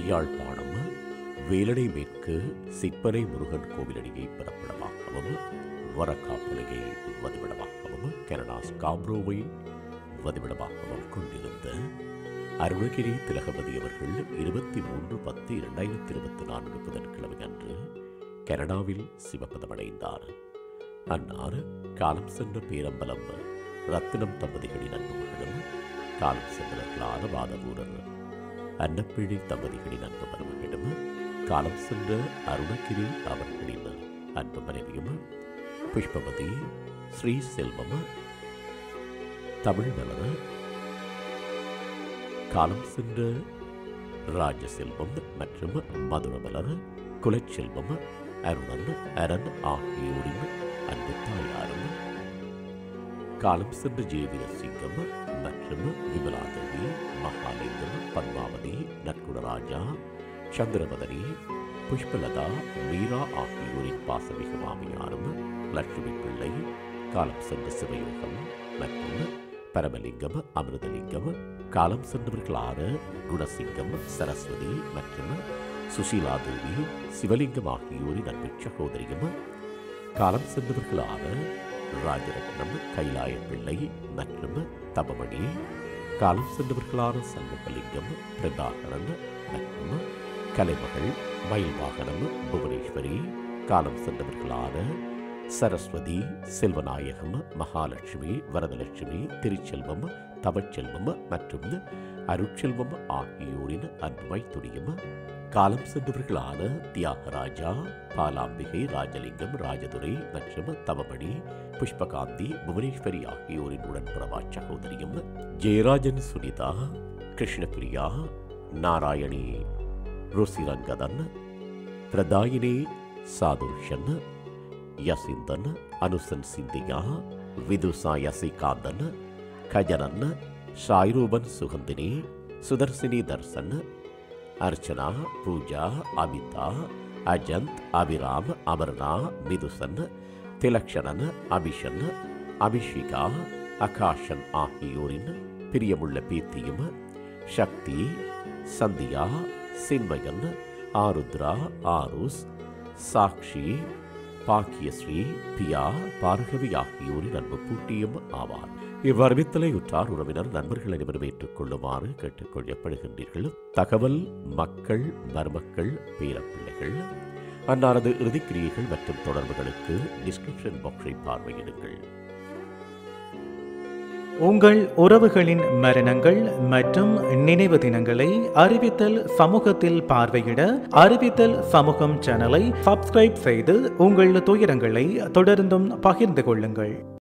யாழ்ப்பாணம் வேலடை மேற்கு சிற்பனை முருகன் கோவிலடியை பிறப்பிடமாகவும் வரக்காப்பலையை வதிவிடமாகவும் கனடா ஸ்காப்ரோவை வதிவிடமாகவும் கொண்டிருந்த அருணகிரி திலகவதி அவர்கள் இருபத்தி மூன்று பத்து இரண்டாயிரத்தி இருபத்தி நான்கு புதன்கிழமை அன்று கனடாவில் சிவபதமடைந்தார் அன்னார் காலம் சென்ற பேரம்பலம் ரத்தினம் தம்பதிகளின் அன்பு மகளும் காலம் சென்றவர்களான வாதவூரர் அன்னப்பிழை தம்பதிகளின் அன்பு மருமகளும் காலம் சென்ற அருணகிரி அவர்களின் அன்பு மனைவியும் புஷ்பவதி ஸ்ரீ செல்வம் தமிழ் மலர் காலம் சென்ற ராஜசெல்வம் மற்றும் மதுரமலர் குலச்செல்வம் அருணன் அரண் ஆகியோரின் அன்பு தாயாரும் காலம் சென்ற ஜெயவீர சிங்கம் மற்றும் விமலாதேவி மகாலிங்கம் பத்மாவதி நற்குணராஜா சந்திரமதனி புஷ்பலதா மீரா ஆகியோரின் பாசமிகு மாமியாரும் லட்சுமி பிள்ளை காலம் சென்ற சிவயோகம் மற்றும் பரமலிங்கம் அமிர்தலிங்கம் காலம் சென்றவர்களான குணசிங்கம் சரஸ்வதி மற்றும் சுசீலா தேவி சிவலிங்கம் ஆகியோரின் அன்பு சகோதரியும் காலம் சென்றவர்களான ராஜரத்னம் கைலாய பிள்ளை மற்றும் தபமணி காலம் சென்றவர்களான சண்முகலிங்கம் பிரபாகரன் மற்றும் கலைமகள் மயில் வாகனம் புவனேஸ்வரி காலம் சென்றவர்களான சரஸ்வதி செல்வநாயகம் மகாலட்சுமி வரதலட்சுமி திருச்செல்வம் தவச்செல்வம் மற்றும் அருட்செல்வம் ஆகியோரின் அன்பை துணியும் காலம் சென்றவர்களான தியாகராஜா பாலாம்பிகை ராஜலிங்கம் ராஜதுரை மற்றும் தவமணி புஷ்பகாந்தி புவனேஸ்வரி ஆகியோரின் உடன்பிறவா சகோதரியும் ஜெயராஜன் சுனிதா கிருஷ்ணபிரியா நாராயணி ருசிரங்கதன் பிரதாயினி சாதுர்ஷன் யசிந்தன் அனுசன் சிந்தியா விதுசா யசிகாந்தன் கஜனன் ஷாய்ரூபன் சுகந்தினி சுதர்சினி தர்சன் அர்ச்சனா பூஜா அமிதா அஜந்த் அபிராம் அமர்னா மிதுசன் திலக்ஷணன் அபிஷன் அபிஷிகா அகாஷன் ஆகியோரின் பிரியமுள்ள பேத்தியும் சக்தி சந்தியா சின்மயன் ஆருத்ரா ஆருஸ் சாக்ஷி பாக்கியஸ்ரீ பியா பார்கவி ஆகியோரின் அன்பு பூட்டியும் ஆவார் இவ்வறிவித்தலை உற்றார் உறவினர் நண்பர்கள் அனைவரும் ஏற்றுக்கொள்ளுமாறு கேட்டுக்கொள்ளப்படுகின்றீர்கள் தகவல் மக்கள் மருமக்கள் பேரப்பிள்ளைகள் அன்னாரது இறுதிக்கிரியைகள் மற்றும் தொடர்புகளுக்கு டிஸ்கிரிப்ஷன் பாக்ஸை பார்வையிடுங்கள் உங்கள் உறவுகளின் மரணங்கள் மற்றும் நினைவு தினங்களை அறிவித்தல் சமூகத்தில் பார்வையிட அறிவித்தல் சமூகம் சேனலை சப்ஸ்கிரைப் செய்து உங்கள் துயரங்களை தொடர்ந்தும் பகிர்ந்து கொள்ளுங்கள்